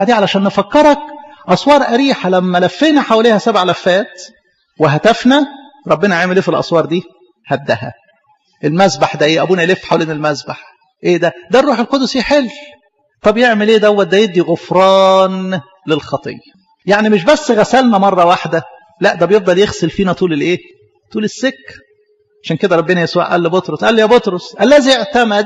ادي علشان نفكرك اسوار اريحه لما لفينا حواليها سبع لفات وهتفنا ربنا عمل ايه في الاسوار دي هدها المسبح ده ايه ابونا يلف حوالين المسبح ايه ده ده الروح القدس يحل طب يعمل ايه دوت ده يدي غفران للخطيه يعني مش بس غسلنا مره واحده لا ده بيفضل يغسل فينا طول الايه طول السك عشان كده ربنا يسوع قال لبطرس قال لي يا بطرس الذي اعتمد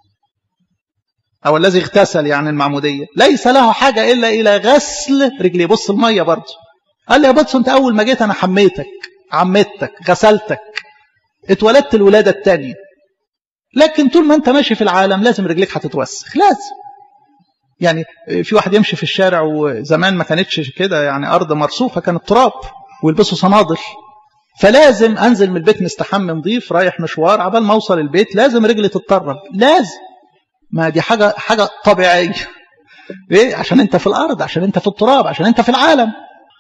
او الذي اغتسل يعني المعموديه ليس له حاجه الا الى غسل رجليه بص الميه برضه قال لي يا بطرس انت اول ما جيت انا حميتك عمتك غسلتك اتولدت الولاده الثانيه لكن طول ما انت ماشي في العالم لازم رجليك هتتوسخ لازم يعني في واحد يمشي في الشارع وزمان ما كانتش كده يعني ارض مرصوفه كانت تراب ويلبسوا صنادل فلازم انزل من البيت مستحمى نظيف رايح مشوار عبال ما اوصل البيت لازم رجلي تتطرب لازم ما دي حاجه حاجه طبيعيه ليه عشان انت في الارض عشان انت في التراب عشان انت في العالم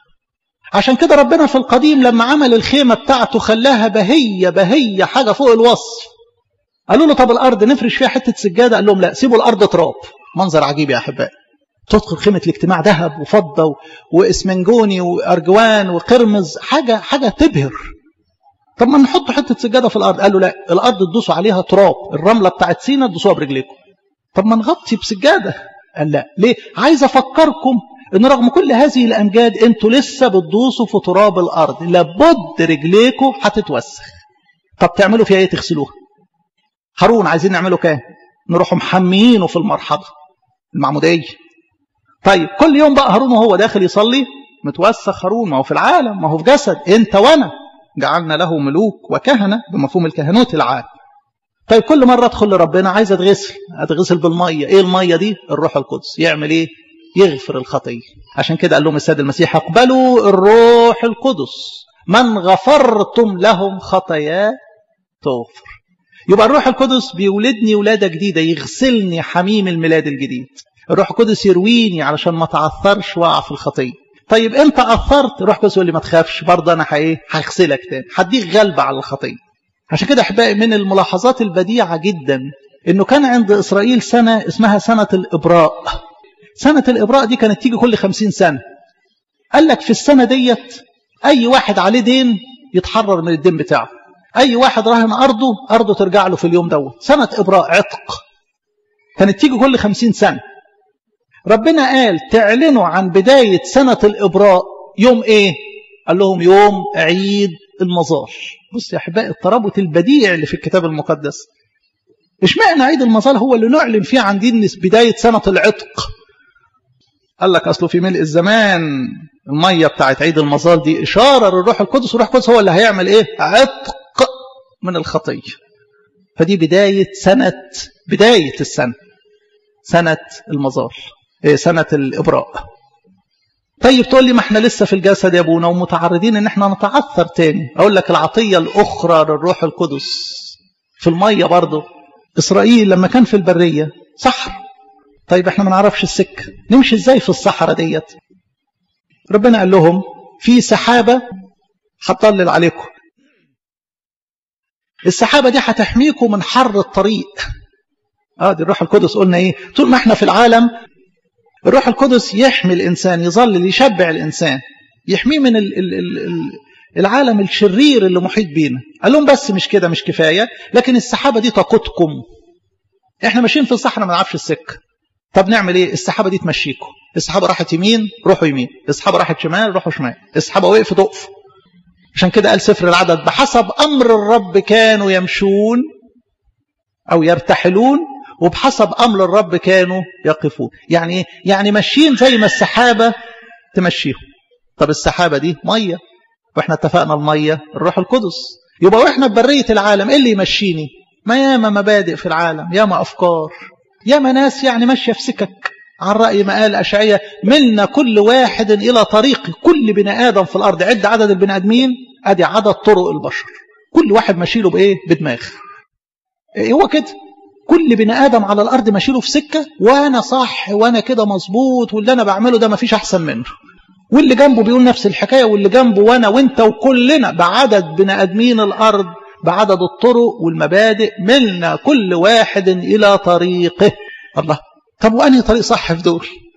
عشان كده ربنا في القديم لما عمل الخيمه بتاعته خلاها بهيه بهيه حاجه فوق الوصف قالوا له طب الارض نفرش فيها حته سجاده قال لهم لا سيبوا الارض تراب منظر عجيب يا احبائي تدخل خيمه الاجتماع ذهب وفضه واسمنجوني وارجوان وقرمز حاجه حاجه تبهر طب ما نحط حته سجاده في الارض قالوا لا الارض تدوسوا عليها تراب الرمله بتاعت سينا تدوسوها برجليكم طب ما نغطي بسجاده قال لا ليه عايز افكركم ان رغم كل هذه الامجاد انتوا لسه بتدوسوا في تراب الارض لابد رجليكم هتتوسخ طب تعملوا فيها ايه تغسلوها هارون عايزين نعمله كام نروحوا محميينه في المرحله المعموديه طيب كل يوم بقى هارون وهو داخل يصلي متوسخ هارون ما هو في العالم ما هو في جسد انت وانا جعلنا له ملوك وكهنه بمفهوم الكهنوت العام طيب كل مره ادخل لربنا عايز اتغسل اتغسل بالميه ايه الميه دي الروح القدس يعمل ايه يغفر الخطيه عشان كده قال لهم السيد المسيح اقبلوا الروح القدس من غفرتم لهم خطاياه تغفر يبقى الروح القدس بيولدني ولاده جديده يغسلني حميم الميلاد الجديد الروح القدس يرويني علشان ما تعثرش واقع في الخطيه طيب انت اثرت الروح القدس يقول لي ما تخافش برضه انا ايه هغسلك تاني هديك غلبه على الخطيه عشان كده احبائي من الملاحظات البديعه جدا انه كان عند اسرائيل سنه اسمها سنه الابراء سنه الابراء دي كانت تيجي كل خمسين سنه قال لك في السنه ديت اي واحد عليه دين يتحرر من الدين بتاعه اي واحد راهن ارضه ارضه ترجع له في اليوم دوت سنه ابراء عتق كانت تيجي كل خمسين سنه ربنا قال تعلنوا عن بداية سنة الإبراء يوم إيه؟ قال لهم يوم عيد المظال بص يا أحبائي الترابط البديع اللي في الكتاب المقدس اشمعنى عيد المظال هو اللي نعلن فيه عن دين بداية سنة العتق قال لك أصله في ملء الزمان المية بتاعت عيد المظال دي إشارة للروح القدس والروح القدس هو اللي هيعمل إيه؟ عتق من الخطية فدي بداية سنة بداية السنة سنة المظال سنة الإبراء طيب تقول لي ما احنا لسه في الجسد يا ابونا ومتعرضين ان احنا نتعثر تاني اقول لك العطية الاخرى للروح القدس في المية برضه اسرائيل لما كان في البرية صحر طيب احنا ما نعرفش السكة نمشي ازاي في الصحراء ديت ربنا قال لهم في سحابة هتضلل عليكم السحابة دي هتحميكم من حر الطريق اه دي الروح القدس قلنا ايه طول ما احنا في العالم الروح القدس يحمي الإنسان يظلل يشبع الإنسان يحميه من ال ال ال العالم الشرير اللي محيط بينا قال لهم بس مش كده مش كفاية لكن السحابة دي تقودكم احنا ماشيين في الصحراء ما نعرفش السكة طب نعمل ايه السحابة دي تمشيكم السحابة راحت يمين روحوا يمين السحابة راحت شمال روحوا شمال السحابة وقفت وقفوا عشان كده قال سفر العدد بحسب أمر الرب كانوا يمشون أو يرتحلون وبحسب أمر الرب كانوا يقفون يعني ايه؟ يعني ماشيين زي ما السحابة تمشيهم طب السحابة دي مية واحنا اتفقنا المية الروح القدس يبقى واحنا ببرية العالم ايه اللي يمشيني ما ياما مبادئ في العالم ياما أفكار ياما ناس يعني ماشية في سكك عن رأي ما قال أشعية ملنا كل واحد إلى طريق كل بني آدم في الأرض عد عدد البني آدمين أدي عدد طرق البشر كل واحد ماشيله بإيه بدماغ إيه هو كده كل بني آدم على الأرض ماشيله في سكة وأنا صح وأنا كده مظبوط واللي أنا بعمله ده مفيش أحسن منه واللي جنبه بيقول نفس الحكاية واللي جنبه وأنا وأنت وكلنا بعدد بني آدمين الأرض بعدد الطرق والمبادئ ملنا كل واحد إلى طريقه الله طب وأنهي طريق صح في دول